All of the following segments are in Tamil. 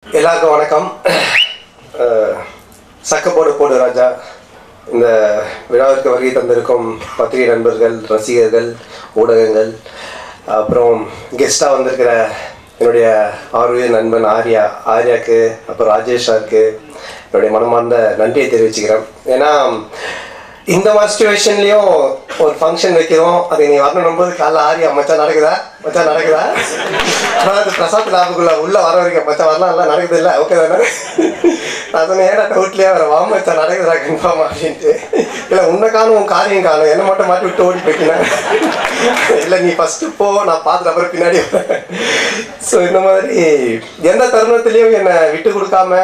எல்லாருக்கும் வணக்கம் அஹ், சக்கப்போடு போடு ராஜா இந்த விழாவிற்கு வருகை தந்திருக்கும் பத்திரிகை நண்பர்கள் ரசிகர்கள் ஊடகங்கள் அப்புறம் கெஸ்டாக வந்திருக்கிற என்னுடைய ஆர்வீர் நண்பன் ஆர்யா ஆர்யாக்கு அப்புறம் ராஜேஷ் சாருக்கு என்னுடைய மனமார்ந்த நன்றியை தெரிவிச்சுக்கிறேன் ஏன்னா இந்த மாதிரி சுச்சுவேஷன்லயும் ஒரு ஃபங்க்ஷன் வைக்கிறோம் அது நீ வரணும் போது காலைல ஆரியா மச்சான் நடக்குதா மச்சான் நடக்குதா அதாவது பிரசாத் லாபுக்குள்ள உள்ள வர வரைக்கும் மச்சான் வரலாம் இல்லை நடக்குது இல்லை ஓகே தானே நான் சொன்னேன் ஏடா டவுட்லேயே வர வா மச்சான் நடக்குதா கன்ஃபார்ம் அப்படின்ட்டு இல்லை உன்னை காணும் உன் காரியம் காணும் என்ன மட்டும் மாட்டி விட்டு ஓடி போயிட்டேன் இல்லை நீ ஃபஸ்ட்டு போ நான் பார்த்துட்டு அப்புறம் பின்னாடி ஸோ இந்த மாதிரி எந்த தருணத்துலேயும் என்னை விட்டு கொடுக்காம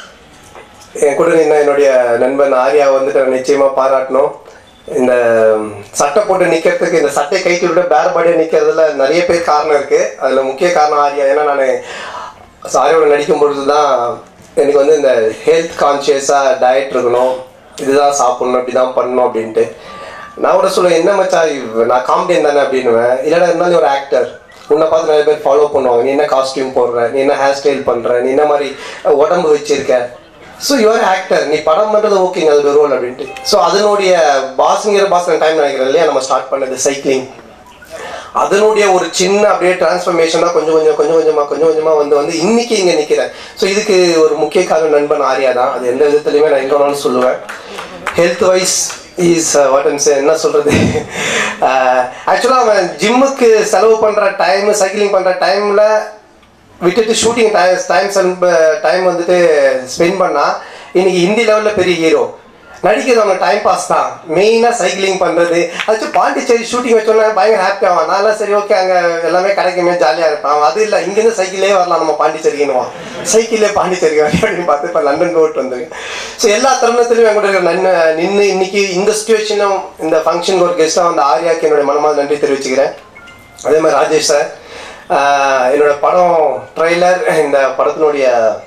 என் கூட நின்ன என்னுடைய நண்பன் ஆர்யா வந்துட்டு நான் நிச்சயமா பாராட்டணும் இந்த சட்டை போட்டு நிக்கிறதுக்கு இந்த சட்டை கைட்டு விட பேர் பாடியா நிக்கிறதுல நிறைய பேர் காரணம் இருக்கு அதுல முக்கிய காரணம் ஆர்யா ஏன்னா நான் ஆர்யாவோட நடிக்கும் பொழுது தான் எனக்கு வந்து இந்த ஹெல்த் கான்சியஸா டயட் இருக்கணும் இதுதான் சாப்பிடணும் இப்படிதான் பண்ணணும் அப்படின்ட்டு நான் கூட சொல்லுவேன் என்ன மச்சான் இவ்- நான் காமெடியன் தானே அப்படின்னுவேன் இல்லைடா இருந்தாலும் ஒரு ஆக்டர் உன்னை பார்த்து நிறைய பேர் ஃபாலோ பண்ணுவாங்க நீ என்ன காஸ்டியூம் போடுற நீ என்ன ஹேர் ஸ்டைல் பண்ற நீ என்ன மாதிரி உடம்பு வச்சிருக்க ஸோ யுவர் ஆக்டர் நீ படம் பண்ணுறது ஓகேங்க அது ஒரு ரோல் அப்படின்ட்டு ஸோ அதனுடைய பாஸ்ங்கிற பாஸ் டைம் நினைக்கிறேன் இல்லையா நம்ம ஸ்டார்ட் பண்ணது சைக்கிளிங் அதனுடைய ஒரு சின்ன அப்படியே டிரான்ஸ்ஃபர்மேஷன் தான் கொஞ்சம் கொஞ்சம் கொஞ்சம் கொஞ்சமா கொஞ்சம் கொஞ்சமா வந்து வந்து இன்னைக்கு இங்க நிக்கிறேன் ஸோ இதுக்கு ஒரு முக்கிய காரணம் நண்பன் ஆர்யா தான் அது எந்த விதத்துலையுமே நான் எங்க வேணாலும் சொல்லுவேன் ஹெல்த் வைஸ் இஸ் வாட் என்ன சொல்றது ஆக்சுவலாக அவன் ஜிம்முக்கு செலவு பண்ற டைம் சைக்கிளிங் பண்ற டைம்ல விட்டுட்டு ஷூட்டிங் டைம் டைம் வந்துட்டு ஸ்பெண்ட் பண்ணா இன்னைக்கு ஹிந்தி லெவலில் பெரிய ஹீரோ நடிக்கிறது அவங்க டைம் பாஸ் தான் மெயினாக சைக்கிளிங் பண்ணுறது அது பாண்டிச்சேரி ஷூட்டிங் வச்சோன்னா பயங்கர ஹாப்பி ஆவான் நான்லாம் சரி ஓகே அங்கே எல்லாமே கிடைக்குமே ஜாலியாக இருப்பான் அவன் அது இல்லை இங்கேருந்து சைக்கிளே வரலாம் நம்ம பாண்டிச்சேரிக்குன்னுவான் சைக்கிளே பாண்டிச்சேரி வரலாம் அப்படின்னு பார்த்து இப்போ லண்டன் போட்டு வந்திருக்கேன் ஸோ எல்லா தருணத்திலையும் என் கூட இருக்கிற நன்மை நின்று இன்னைக்கு இந்த சுச்சுவேஷனும் இந்த ஃபங்க்ஷனுக்கு ஒரு கெஸ்ட்டாக வந்து ஆர்யாக்கு என்னுடைய மனமார்ந்த நன்றி தெரிவிச்சுக்கிறேன் அதே மாதிரி ராஜேஷ் சார் ஆஹ் என்னோட படம் ட்ரெய்லர் இந்த படத்தினுடைய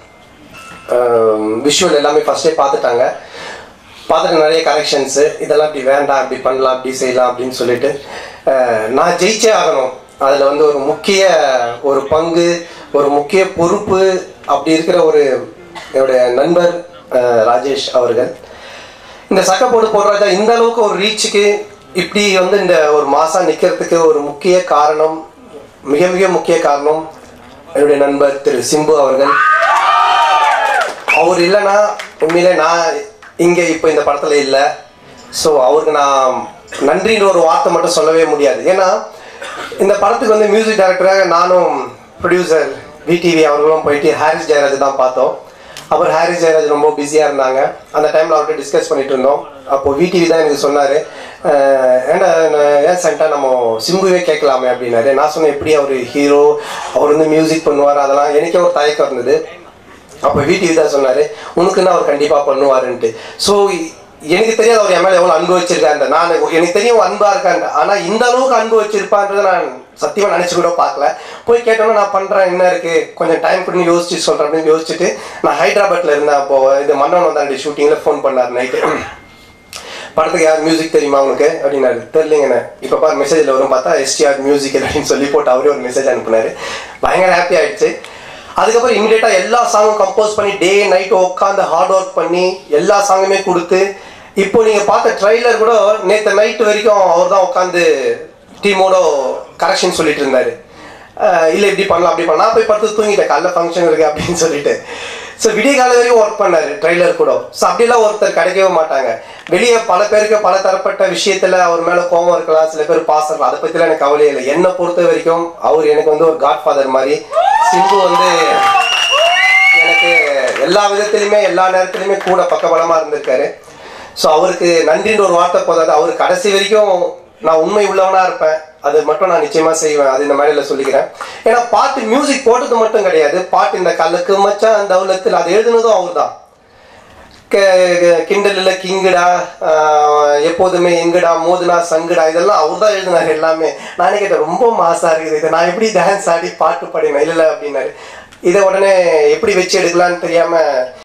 விஷுவல் எல்லாமே ஃபர்ஸ்டே பார்த்துட்டாங்க பார்த்துட்டு நிறைய கரெக்ஷன்ஸு இதெல்லாம் இப்படி வேண்டாம் இப்படி பண்ணலாம் இப்படி செய்யலாம் அப்படின்னு சொல்லிட்டு ஆஹ் நான் ஜெயிச்சே ஆகணும் அதில் வந்து ஒரு முக்கிய ஒரு பங்கு ஒரு முக்கிய பொறுப்பு அப்படி இருக்கிற ஒரு என்னுடைய நண்பர் ஆஹ் ராஜேஷ் அவர்கள் இந்த சக்கப்போடு போடுறாஜா இந்த அளவுக்கு ஒரு ரீச்சுக்கு இப்படி வந்து இந்த ஒரு மாசம் நிக்கிறதுக்கு ஒரு முக்கிய காரணம் மிக மிக முக்கிய காரணம் என்னுடைய நண்பர் திரு சிம்பு அவர்கள் அவர் இல்லைன்னா உண்மையிலே நான் இங்க இப்போ இந்த படத்துல இல்லை ஸோ அவருக்கு நான் நன்றின்ற ஒரு வார்த்தை மட்டும் சொல்லவே முடியாது ஏன்னா இந்த படத்துக்கு வந்து மியூசிக் டைரக்டராக நானும் ப்ரொடியூசர் விடிவி அவர்களும் போயிட்டு ஹாரிஸ் ஜெயராஜ் தான் பார்த்தோம் அப்புறம் ஹாரிஸ் ஜெயராஜ் ரொம்ப பிஸியாக இருந்தாங்க அந்த டைமில் அவர்கிட்ட டிஸ்கஸ் பண்ணிட்டு இருந்தோம் அப்போ விடிவி தான் எனக்கு சொன்னார் ஏன்டா நான் ஏன் சென்டா நம்ம சிம்புவே கேட்கலாமே அப்படின்னாரு நான் சொன்னேன் எப்படி அவர் ஹீரோ அவர் வந்து மியூசிக் பண்ணுவார் அதெல்லாம் எனக்கே ஒரு தயக்கம் இருந்தது அப்போ வீட்டுக்கு தான் சொன்னாரு உனக்குன்னு அவர் கண்டிப்பா பண்ணுவாருன்ட்டு ஸோ எனக்கு தெரியாது அவர் என் மேல எவ்வளவு அன்பு வச்சிருக்காரு நான் எனக்கு தெரியும் அவன் அன்பா இருக்காங்க ஆனா இந்த அளவுக்கு அன்பு வச்சிருப்பான்றதை நான் சத்தியமா நினைச்சு கூட பார்க்கல போய் கேட்டோன்னா நான் பண்றேன் என்ன இருக்கு கொஞ்சம் டைம் கொடுன்னு யோசிச்சு சொல்றேன் அப்படின்னு யோசிச்சுட்டு நான் ஹைதராபாத்ல இருந்தேன் அப்போ இது மன்னன் வந்தாண்டி ஷூட்டிங்ல ஃபோன் பண்ணார் நைட்டு படத்துக்கு யார் மியூசிக் தெரியுமா உனக்கு அப்படின்னாரு தெரியலங்கண்ணே இப்போ பாரு மெசேஜில் வரும் பார்த்தா எஸ்டிஆர் மியூசிக் அப்படின்னு சொல்லி போட்டு அவரே ஒரு மெசேஜ் அனுப்புனாரு பயங்கர ஹாப்பி ஆயிடுச்சு அதுக்கப்புறம் இமிடியேட்டா எல்லா சாங்கும் கம்போஸ் பண்ணி டே நைட் உட்காந்து ஹார்ட் ஒர்க் பண்ணி எல்லா சாங்குமே கொடுத்து இப்போ நீங்க பார்த்த ட்ரைலர் கூட நேற்று நைட் வரைக்கும் அவர் தான் உட்காந்து டீமோட கரெக்ஷன் சொல்லிட்டு இருந்தாரு அஹ் இல்ல இப்படி பண்ணலாம் அப்படி பண்ணலாம் நான் போய் படுத்து தூங்கிட்டேன் காலைல ஃபங்க்ஷன் இருக்கு அப்படின்னு சொல்லிட்டு ஸோ விடிய கால வரைக்கும் ஒர்க் பண்ணாரு ட்ரைலர் கூட ஸோ அப்படிலாம் ஒருத்தர் கிடைக்கவே மாட்டாங்க வெளியே பல பேருக்கு பல தரப்பட்ட விஷயத்துல அவர் மேல கோபம் இருக்கலாம் சில பேர் பாசம் இருக்கலாம் அதை பத்திலாம் எனக்கு கவலையே இல்லை என்னை பொறுத்த வரைக்கும் அவர் எனக்கு வந்து ஒரு காட் ஃபாதர் மாதிரி சிம்பு வந்து எனக்கு எல்லா விதத்திலுமே எல்லா நேரத்திலுமே கூட பக்கபலமா இருந்திருக்காரு ஸோ அவருக்கு நன்றின்ற ஒரு வார்த்தை போதாது அவர் கடைசி வரைக்கும் நான் உண்மை உள்ளவனா இருப்பேன் அது மட்டும் நான் நிச்சயமா செய்வேன் அது இந்த மேடையில சொல்லிக்கிறேன் ஏன்னா பாட்டு மியூசிக் போட்டது மட்டும் கிடையாது பாட்டு இந்த கல்லுக்கு மச்சான் அந்த உலகத்தில் அது எழுதுனதும் அவர் தான் கிண்டலில் கிங்குடா ஆஹ் எப்போதுமே எங்குடா மோதுனா சங்குடா இதெல்லாம் அவர் தான் எழுதினார் எல்லாமே நானே கேட்டேன் ரொம்ப மாசா இருக்குது இதை நான் எப்படி டான்ஸ் ஆடி பாட்டு பாடினேன் இல்லை அப்படின்னாரு இதை உடனே எப்படி வச்சு எடுக்கலான்னு தெரியாம